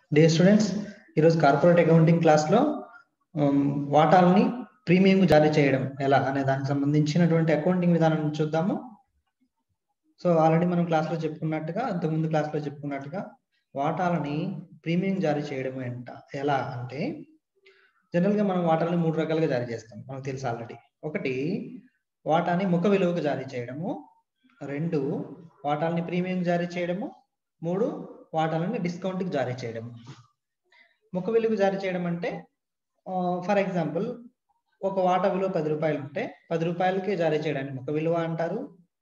day students ఈరోజు corporate accounting క్లాస్లో వాటాలని ప్రీమియం జారీ చేయడం ఎలా అనే దానికి సంబంధించినటువంటి అకౌంటింగ్ విధానం చూద్దాము సో ఆల్రెడీ మనం క్లాస్లో చెప్పుకున్నట్టుగా ఇంతకుముందు క్లాస్లో చెప్పుకున్నట్టుగా వాటాలని ప్రీమియం జారీ చేయడం ఏంట ఎలా అంటే జనరల్గా మనం వాటాలని మూడు రకాలుగా జారీ చేస్తాం మనకు తెలుసు ఆల్రెడీ ఒకటి వాటాని ముఖ విలువకు జారీ చేయడము రెండు వాటాలని ప్రీమియం జారీ చేయడము మూడు వాటాలని డిస్కౌంట్కి జారీ చేయడము ముఖ విలువకు జారీ చేయడం అంటే ఫర్ ఎగ్జాంపుల్ ఒక వాటా విలువ పది రూపాయలు ఉంటే పది రూపాయలకే జారీ చేయడానికి ముఖ విలువ అంటారు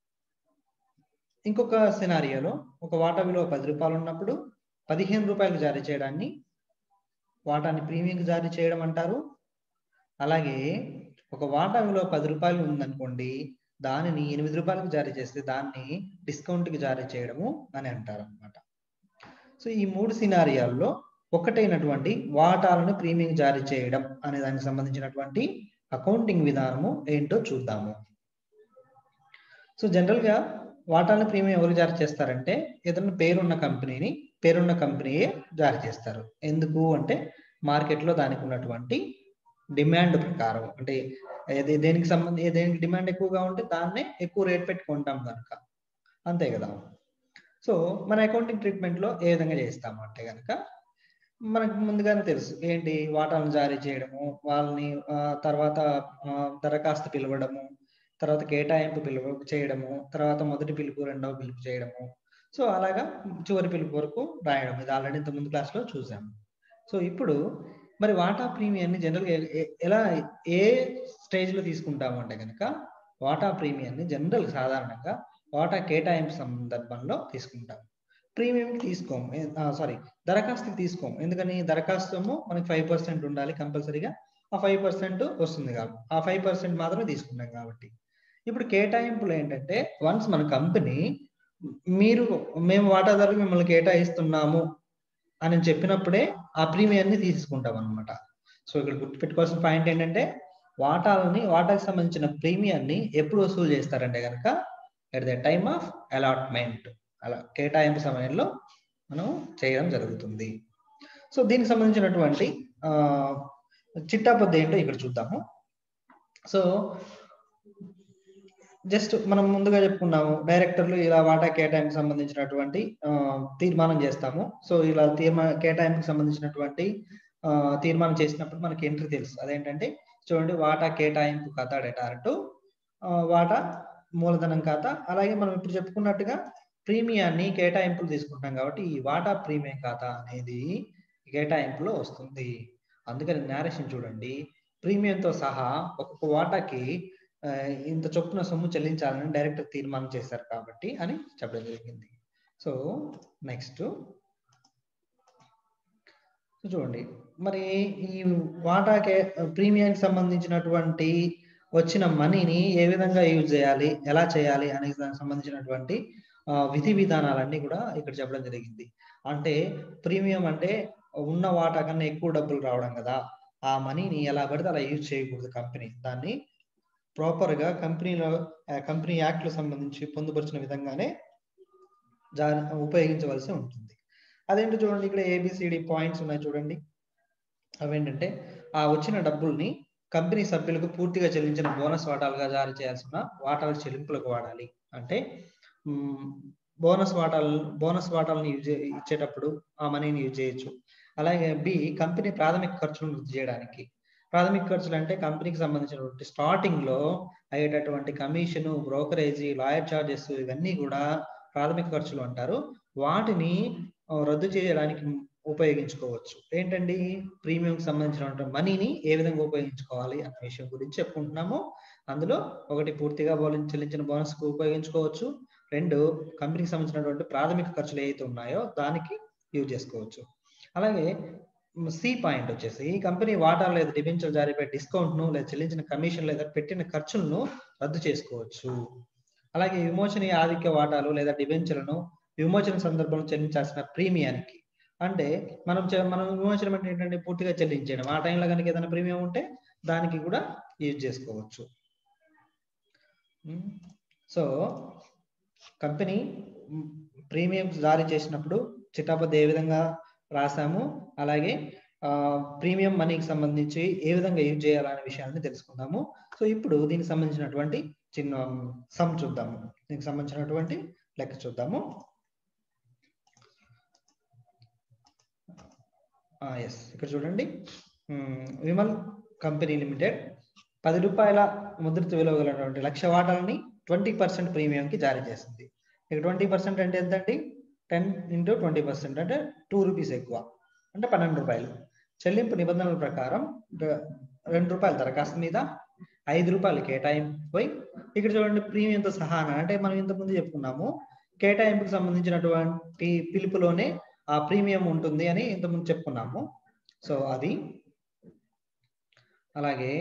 ఇంకొక సినారియోలో ఒక వాటా విలువ పది రూపాయలు ఉన్నప్పుడు పదిహేను రూపాయలకు జారీ చేయడాన్ని వాటాని ప్రీమియంకి జారీ చేయడం అంటారు అలాగే ఒక వాటా విలువ పది రూపాయలు ఉందనుకోండి దానిని ఎనిమిది రూపాయలకు జారీ చేస్తే దాన్ని డిస్కౌంట్కి జారీ చేయడము అని అంటారు అనమాట సో ఈ మూడు సినారియాల్లో ఒకటైనటువంటి వాటాలను ప్రీమియం జారీ చేయడం అనే దానికి సంబంధించినటువంటి అకౌంటింగ్ విధానము ఏంటో చూద్దాము సో జనరల్గా వాటాలను ప్రీమియం ఎవరు జారీ చేస్తారంటే ఏదైనా పేరున్న కంపెనీని పేరున్న కంపెనీయే జారీ చేస్తారు ఎందుకు అంటే మార్కెట్లో దానికి ఉన్నటువంటి డిమాండ్ ప్రకారం అంటే ఏది దేనికి సంబంధి దేనికి డిమాండ్ ఎక్కువగా ఉంటే దాన్నే ఎక్కువ రేట్ పెట్టి కొంటాం కనుక అంతే కదా సో మన అకౌంటింగ్ ట్రీట్మెంట్లో ఏ విధంగా చేస్తాము అంటే కనుక మనకు ముందుగానే తెలుసు ఏంటి వాటాలను జారీ చేయడము వాళ్ళని తర్వాత దరఖాస్తు పిలవడము తర్వాత కేటాయింపు పిలుపు చేయడము తర్వాత మొదటి పిలుపు రెండవ పిలుపు చేయడము సో అలాగా చివరి పిలుపు వరకు రాయడం ఇది ఆల్రెడీ ఇంత ముందు క్లాస్లో చూసాము సో ఇప్పుడు మరి వాటా ప్రీమియాన్ని జనరల్గా ఎలా ఏ స్టేజ్లో తీసుకుంటాము అంటే కనుక వాటా ప్రీమియాన్ని జనరల్ సాధారణంగా వాటా కేటాయింపు సందర్భంలో తీసుకుంటాం ప్రీమియంకి తీసుకోము సారీ దరఖాస్తుకి తీసుకోము ఎందుకని దరఖాస్తు మనకి ఫైవ్ పర్సెంట్ ఉండాలి కంపల్సరీగా ఆ ఫైవ్ పర్సెంట్ వస్తుంది కాబట్టి ఆ ఫైవ్ పర్సెంట్ మాత్రమే తీసుకుంటాం కాబట్టి ఇప్పుడు కేటాయింపులు ఏంటంటే వన్స్ మన కంపెనీ మీరు మేము వాటాదారులకు మిమ్మల్ని కేటాయిస్తున్నాము అని చెప్పినప్పుడే ఆ ప్రీమియాన్ని తీసుకుంటాం అనమాట సో ఇక్కడ గుర్తుపెట్టుకోవాల్సిన పాయింట్ ఏంటంటే వాటాలని వాటాకి సంబంధించిన ప్రీమియాన్ని ఎప్పుడు వసూలు చేస్తారంటే కనుక at the time of allotment అలా కేటాయింపు సమయంలో మనం చేయడం జరుగుతుంది సో దీనికి సంబంధించినటువంటి చిట్టా పద్ధతి ఏంటో ఇక్కడ చూద్దాము సో జస్ట్ మనం ముందుగా చెప్పుకున్నాము డైరెక్టర్లు ఇలా వాటా కేటాయింపు సంబంధించినటువంటి తీర్మానం చేస్తాము సో ఇలా తీర్మా కేటాయింపుకి సంబంధించినటువంటి తీర్మానం చేసినప్పుడు మనకి ఎంట్రీ తెలుసు అదేంటంటే చూడండి వాటా కేటాయింపు ఖాతా డెటార్టు వాటా మూలధనం ఖాతా అలాగే మనం ఇప్పుడు చెప్పుకున్నట్టుగా ప్రీమియాన్ని కేటాయింపులు తీసుకుంటాం కాబట్టి ఈ వాటా ప్రీమియం ఖాతా అనేది కేటాయింపులో వస్తుంది అందుకని నేరేషన్ చూడండి ప్రీమియంతో సహా ఒక్కొక్క వాటాకి ఇంత చొప్పున సొమ్ము చెల్లించాలని డైరెక్టర్ తీర్మానం చేశారు కాబట్టి అని చెప్పడం జరిగింది సో నెక్స్ట్ చూడండి మరి ఈ వాటాకే ప్రీమియానికి సంబంధించినటువంటి వచ్చిన మనీని ఏ విధంగా యూజ్ చేయాలి ఎలా చేయాలి అనే దానికి సంబంధించినటువంటి విధి విధానాలన్నీ కూడా ఇక్కడ చెప్పడం జరిగింది అంటే ప్రీమియం అంటే ఉన్న వాటా కన్నా ఎక్కువ డబ్బులు రావడం కదా ఆ మనీని ఎలా పడితే అలా యూజ్ చేయకూడదు కంపెనీ దాన్ని ప్రాపర్ గా కంపెనీలో కంపెనీ యాక్ట్ సంబంధించి పొందుపరిచిన విధంగానే ఉపయోగించవలసి ఉంటుంది అదేంటో చూడండి ఇక్కడ ఏబిసిడి పాయింట్స్ ఉన్నాయి చూడండి అవేంటంటే ఆ వచ్చిన డబ్బుల్ని కంపెనీ సభ్యులకు పూర్తిగా చెల్లించిన బోనస్ వాటాలుగా జారీ చేయాల్సిన వాటాల చెల్లింపులకు వాడాలి అంటే బోనస్ వాటాలు బోనస్ వాటాలను యూజ్ ఇచ్చేటప్పుడు ఆ మనీని యూజ్ చేయొచ్చు అలాగే బి కంపెనీ ప్రాథమిక ఖర్చులను వృద్ధి చేయడానికి ప్రాథమిక ఖర్చులు అంటే కంపెనీకి సంబంధించినటువంటి స్టార్టింగ్ లో అయ్యేటటువంటి కమిషన్ బ్రోకరేజీ లాయర్ చార్జెస్ ఇవన్నీ కూడా ప్రాథమిక ఖర్చులు అంటారు వాటిని రద్దు చేయడానికి ఉపయోగించుకోవచ్చు ఏంటండి ప్రీమియంకి సంబంధించినటువంటి మనీని ఏ విధంగా ఉపయోగించుకోవాలి అనే విషయం గురించి చెప్పుకుంటున్నాము అందులో ఒకటి పూర్తిగా చెల్లించిన బోనస్ కు ఉపయోగించుకోవచ్చు రెండు కంపెనీకి సంబంధించినటువంటి ప్రాథమిక ఖర్చులు ఏవైతే ఉన్నాయో దానికి యూజ్ చేసుకోవచ్చు అలాగే సి పాయింట్ వచ్చేసి ఈ కంపెనీ వాటా లేదా డిబెంచర్ జారీపై డిస్కౌంట్ ను లేదా చెల్లించిన కమిషన్ లేదా పెట్టిన ఖర్చులను రద్దు చేసుకోవచ్చు అలాగే విమోచన ఆధిక్య వాటాలు లేదా డిబెంచర్లను విమోచన సందర్భంలో చెల్లించాల్సిన ప్రీమియానికి అంటే మనం మనం విమోచనం అంటే ఏంటంటే పూర్తిగా చెల్లించడం ఆ టైంలో కనుక ఏదైనా ప్రీమియం ఉంటే దానికి కూడా యూజ్ చేసుకోవచ్చు సో కంపెనీ ప్రీమియం జారీ చేసినప్పుడు చిట్టాపద్దు ఏ విధంగా రాసాము అలాగే ప్రీమియం మనీకి సంబంధించి ఏ విధంగా యూజ్ చేయాలనే విషయాన్ని తెలుసుకుందాము సో ఇప్పుడు దీనికి సంబంధించినటువంటి చిన్న సమ్ చూద్దాము దీనికి సంబంధించినటువంటి లెక్క చూద్దాము ఎస్ ఇక్కడ చూడండి విమల్ కంపెనీ లిమిటెడ్ పది రూపాయల ముద్రిత విలువ గలటువంటి లక్ష వాటాలని ట్వంటీ పర్సెంట్ ప్రీమియంకి జారీ చేసింది ఇక ట్వంటీ పర్సెంట్ అంటే ఎంతండి టెన్ ఇంటూ ట్వంటీ పర్సెంట్ అంటే టూ రూపీస్ ఎక్కువ అంటే పన్నెండు రూపాయలు చెల్లింపు నిబంధనల ప్రకారం రెండు రూపాయల దరఖాస్తు మీద ఐదు రూపాయలు కేటాయింపుపై ఇక్కడ చూడండి ప్రీమియంతో సహా అంటే మనం ఇంతకుముందు చెప్పుకున్నాము కేటాయింపుకు సంబంధించినటువంటి పిలుపులోనే ఆ ప్రీమియం ఉంటుంది అని ఇంతకుముందు చెప్పుకున్నాము సో అది అలాగే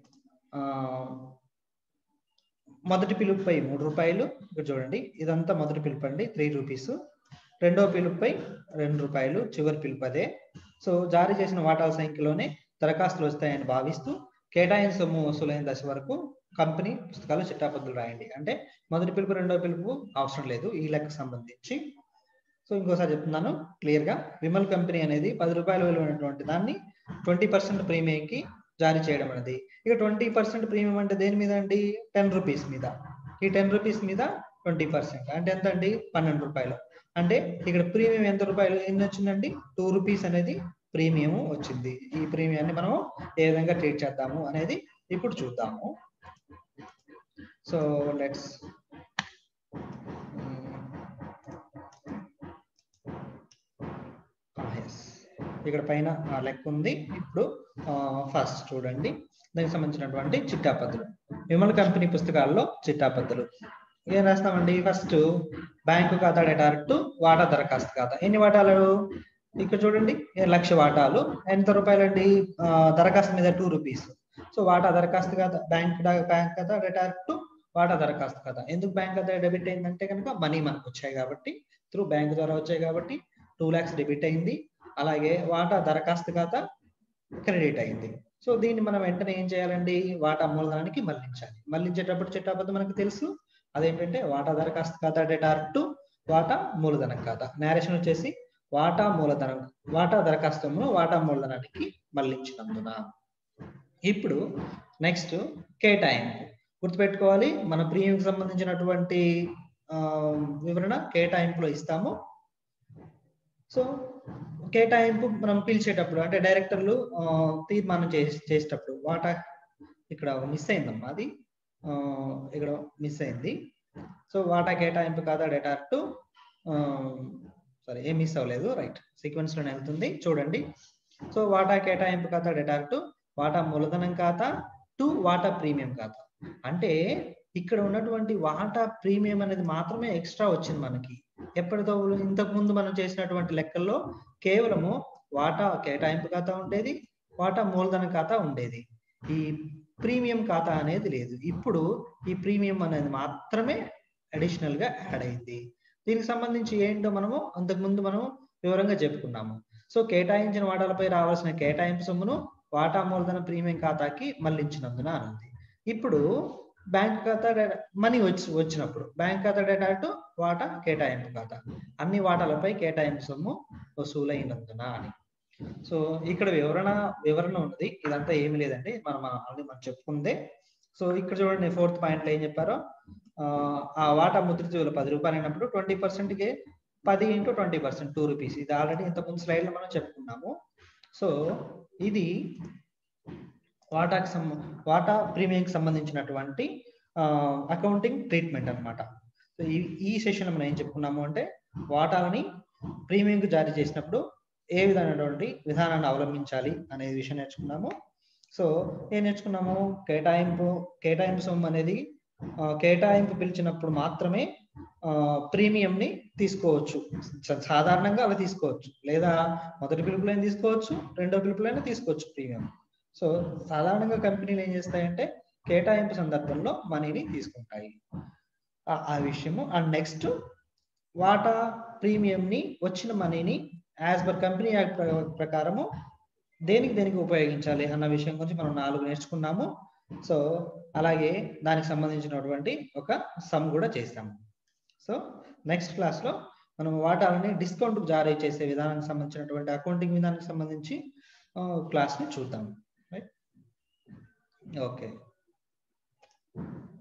మొదటి పిలుపుపై మూడు రూపాయలు ఇక్కడ చూడండి ఇదంతా మొదటి పిలుపు అండి త్రీ రూపీస్ రెండో పిలుపుపై రెండు రూపాయలు చివరి పిలుపు అదే సో జారీ చేసిన వాటాల సంఖ్యలోనే దరఖాస్తులు వస్తాయని భావిస్తూ కేటాయింపు సొమ్ము వసూలైన దశ వరకు కంపెనీ పుస్తకాలు చిట్టాపద్దులు రాయండి అంటే మొదటి పిలుపు రెండో పిలుపు అవసరం లేదు ఈ లెక్కకు సంబంధించి సో ఇంకోసారి చెప్తున్నాను క్లియర్ గా విమల్ కంపెనీ అనేది పది రూపాయల విలువైనటువంటి దాన్ని ట్వంటీ పర్సెంట్ ప్రీమియంకి జారీ చేయడం అనేది ఇక ట్వంటీ పర్సెంట్ ప్రీమియం అంటే దేని మీద అండి టెన్ రూపీస్ మీద ఈ టెన్ రూపీస్ మీద ట్వంటీ పర్సెంట్ అంటే ఎంత అండి పన్నెండు రూపాయలు అంటే ఇక్కడ ప్రీమియం ఎంత రూపాయలు ఎన్ని వచ్చిందండి టూ రూపీస్ అనేది ప్రీమియం వచ్చింది ఈ ప్రీమియాన్ని మనం ఏ విధంగా ట్రీట్ చేద్దాము అనేది ఇప్పుడు చూద్దాము సో లెట్స్ ఇక్కడ పైన లెక్క ఉంది ఇప్పుడు ఫస్ట్ చూడండి దానికి సంబంధించినటువంటి చిట్టాపద్దులు విమల్ కంపెనీ పుస్తకాల్లో చిట్టాపద్దులు ఏం రాస్తామండి ఫస్ట్ బ్యాంకు ఖాతా డైరెక్ట్ వాటా దరఖాస్తు ఖాతా ఎన్ని వాటాలు ఇక్కడ చూడండి లక్ష వాటాలు ఎంత రూపాయలు అండి దరఖాస్తు మీద టూ రూపీస్ సో వాటా దరఖాస్తు ఖాతా బ్యాంక్ బ్యాంక్ ఖాతా డైరెక్ట్ వాటా దరఖాస్తు ఖాతా ఎందుకు బ్యాంక్ ఖాతా డెబిట్ అయిందంటే కనుక మనీ మనకు వచ్చాయి కాబట్టి త్రూ బ్యాంక్ ద్వారా వచ్చాయి కాబట్టి టూ ల్యాక్స్ డెబిట్ అయింది అలాగే వాటా దరఖాస్తు ఖాతా క్రెడిట్ అయింది సో దీన్ని మనం వెంటనే ఏం చేయాలండి వాటా మూలధనానికి మళ్లించాలి మళ్లించేటప్పుడు చిట్టాపద్దు మనకు తెలుసు అదేంటంటే వాటా దరఖాస్తు ఖాతా డైరెక్ట్ వాటా మూలధనం ఖాతా నేరేషన్ వచ్చేసి వాటా మూలధనం వాటా దరఖాస్తును వాటా మూలధనానికి మళ్లించినందున ఇప్పుడు నెక్స్ట్ కేటాయింపు గుర్తుపెట్టుకోవాలి మన ప్రీమియంకి సంబంధించినటువంటి వివరణ కేటాయింపులో ఇస్తాము సో కేటాయింపు మనం పిలిచేటప్పుడు అంటే డైరెక్టర్లు తీర్మానం చేసి చేసేటప్పుడు వాటా ఇక్కడ మిస్ అయిందమ్మా అది ఇక్కడ మిస్ అయింది సో వాటా కేటాయింపు కాదా డేటార్టు సారీ ఏం మిస్ అవ్వలేదు రైట్ సీక్వెన్స్ లోనే వెళ్తుంది చూడండి సో వాటా కేటాయింపు ఖాతా డేటార్టు వాటా మూలధనం ఖాతా టు వాటా ప్రీమియం ఖాతా అంటే ఇక్కడ ఉన్నటువంటి వాటా ప్రీమియం అనేది మాత్రమే ఎక్స్ట్రా వచ్చింది మనకి ఎప్పటితో ఇంతకు ముందు మనం చేసినటువంటి లెక్కల్లో కేవలము వాటా కేటాయింపు ఖాతా ఉండేది వాటా మూలధన ఖాతా ఉండేది ఈ ప్రీమియం ఖాతా అనేది లేదు ఇప్పుడు ఈ ప్రీమియం అనేది మాత్రమే అడిషనల్ గా యాడ్ అయింది దీనికి సంబంధించి ఏంటో మనము అంతకుముందు మనం వివరంగా చెప్పుకున్నాము సో కేటాయించిన వాటాలపై రావాల్సిన కేటాయింపు సొమ్మును వాటా మూలధన ప్రీమియం ఖాతాకి మళ్లించినందున అనుంది ఇప్పుడు బ్యాంక్ ఖాతా మనీ వచ్చి వచ్చినప్పుడు బ్యాంక్ ఖాతా డేటా వాటా కేటాయింపు ఖాతా అన్ని వాటాలపై కేటాయింపు సొమ్ము వసూలైనందున అని సో ఇక్కడ వివరణ వివరణ ఉంది ఇదంతా ఏమి లేదండి మనం ఆల్రెడీ మనం చెప్పుకుందే సో ఇక్కడ చూడండి ఫోర్త్ పాయింట్ ఏం చెప్పారో ఆ వాటా ముద్రిత విలువ పది రూపాయలు అయినప్పుడు ట్వంటీ పర్సెంట్కి పది ఇంటూ ట్వంటీ పర్సెంట్ టూ రూపీస్ ఇది ఆల్రెడీ ఇంతకుముందు స్లైడ్లో మనం చెప్పుకున్నాము సో ఇది వాటాకి సంబ వాటా ప్రీమియంకి సంబంధించినటువంటి అకౌంటింగ్ ట్రీట్మెంట్ అనమాట సో ఈ ఈ సెషన్ మనం ఏం చెప్పుకున్నాము అంటే వాటాలని ప్రీమియంకు జారీ చేసినప్పుడు ఏ విధమైనటువంటి విధానాన్ని అవలంబించాలి అనే విషయం నేర్చుకున్నాము సో ఏం నేర్చుకున్నాము కేటాయింపు కేటాయింపు సొమ్ము అనేది కేటాయింపు పిలిచినప్పుడు మాత్రమే ప్రీమియం ని తీసుకోవచ్చు సాధారణంగా అలా తీసుకోవచ్చు లేదా మొదటి పిలుపులైనా తీసుకోవచ్చు రెండో పిలుపులైనా తీసుకోవచ్చు ప్రీమియం సో సాధారణంగా కంపెనీలు ఏం చేస్తాయంటే కేటాయింపు సందర్భంలో మనీని తీసుకుంటాయి ఆ విషయము అండ్ నెక్స్ట్ వాటా ప్రీమియం ని వచ్చిన మనీని యాజ్ పర్ కంపెనీ యాక్ట్ ప్రకారము దేనికి దేనికి ఉపయోగించాలి అన్న విషయం గురించి మనం నాలుగు నేర్చుకున్నాము సో అలాగే దానికి సంబంధించినటువంటి ఒక సమ్ కూడా చేస్తాము సో నెక్స్ట్ క్లాస్లో మనం వాటాలని డిస్కౌంట్ జారీ చేసే విధానానికి సంబంధించినటువంటి అకౌంటింగ్ విధానానికి సంబంధించి క్లాస్ని చూద్దాం రైట్ ఓకే